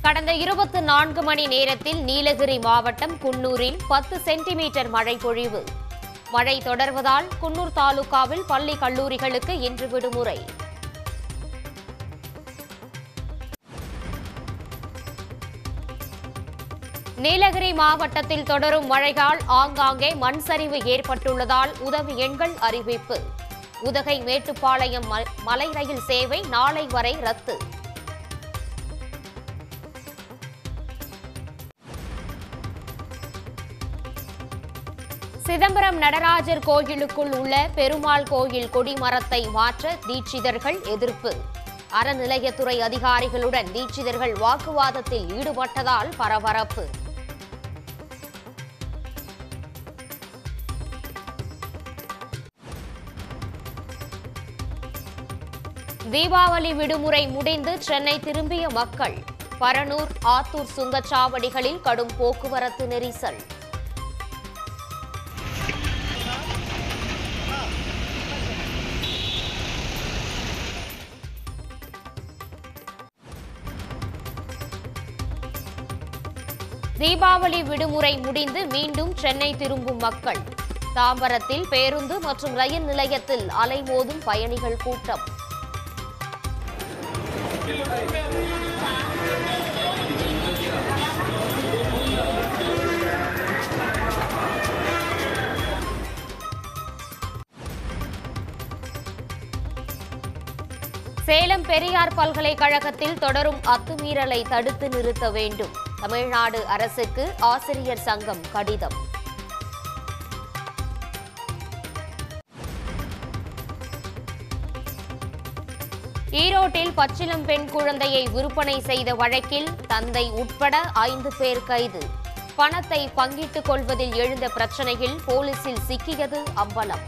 கடந்த இருபத்தி நான்கு மணி நேரத்தில் நீலகிரி மாவட்டம் குன்னூரில் பத்து சென்டிமீட்டர் மழை பொழிவு மழை தொடர்வதால் குன்னூர் தாலுகாவில் பள்ளி கல்லூரிகளுக்கு இன்று விடுமுறை நீலகிரி மாவட்டத்தில் தொடரும் மழையால் ஆங்காங்கே மண் சரிவு ஏற்பட்டுள்ளதால் உதவி எண்கள் அறிவிப்பு உதகை மேட்டுப்பாளையம் ம- மலை ரயில் சேவை நாளை வரை ரத்து சிதம்பரம் நடராஜர் கோயிலுக்குள் உள்ள பெருமாள் கோயில் கொடிமரத்தை மாற்ற தீட்சிதர்கள் எதிர்ப்பு அறநிலையத்துறை அதிகாரிகளுடன் தீட்சிதர்கள் வாக்குவாதத்தில் ஈடுபட்டதால் பரபரப்பு தீபாவளி விடுமுறை முடிந்து சென்னை திரும்பிய மக்கள் பரனூர் ஆத்தூர் சுங்கச்சாவடிகளில் கடும் போக்குவரத்து நெரிசல் தீபாவளி விடுமுறை முடிந்து மீண்டும் சென்னை திரும்பும் மக்கள் தாம்பரத்தில் பேருந்து மற்றும் ரயில் நிலையத்தில் அலைமோதும் பயணிகள் கூட்டம் சேலம் பெரியார் பல்கலைக்கழகத்தில் தொடரும் அத்துமீறலை தடுத்து நிறுத்த வேண்டும் தமிழ்நாடு அரசுக்கு ஆசிரியர் சங்கம் கடிதம் ஈரோட்டில் பச்சிளம் பெண் குழந்தையை விற்பனை செய்த வழக்கில் தந்தை உட்பட ஐந்து பேர் கைது பணத்தை பங்கிட்டுக் கொள்வதில் எழுந்த பிரச்சனையில் போலீசில் சிக்கியது அம்பலம்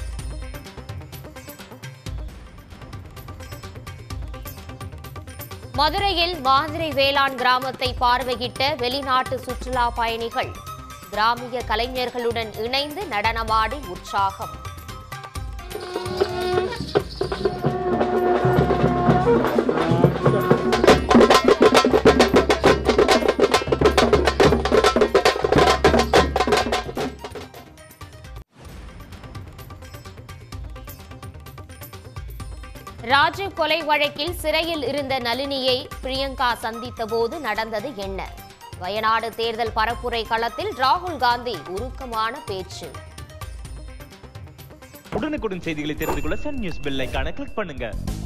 மதுரையில் மாதிரி வேளாண் கிராமத்தை பார்வையிட்ட வெளிநாட்டு சுற்றுலா பயணிகள் கிராமிய கலைஞர்களுடன் இணைந்து நடனமாடி உற்சாகம் ராஜீவ் கொலை வழக்கில் சிறையில் இருந்த நளினியை பிரியங்கா சந்தித்த போது நடந்தது என்ன வயநாடு தேர்தல் பரப்புரை களத்தில் ராகுல் காந்தி உருக்கமான பேச்சு உடனுக்குடன் செய்திகளை தெரிந்து கொள்ள சன் நியூஸ் பெல் ஐகானை கிளிக் பண்ணுங்க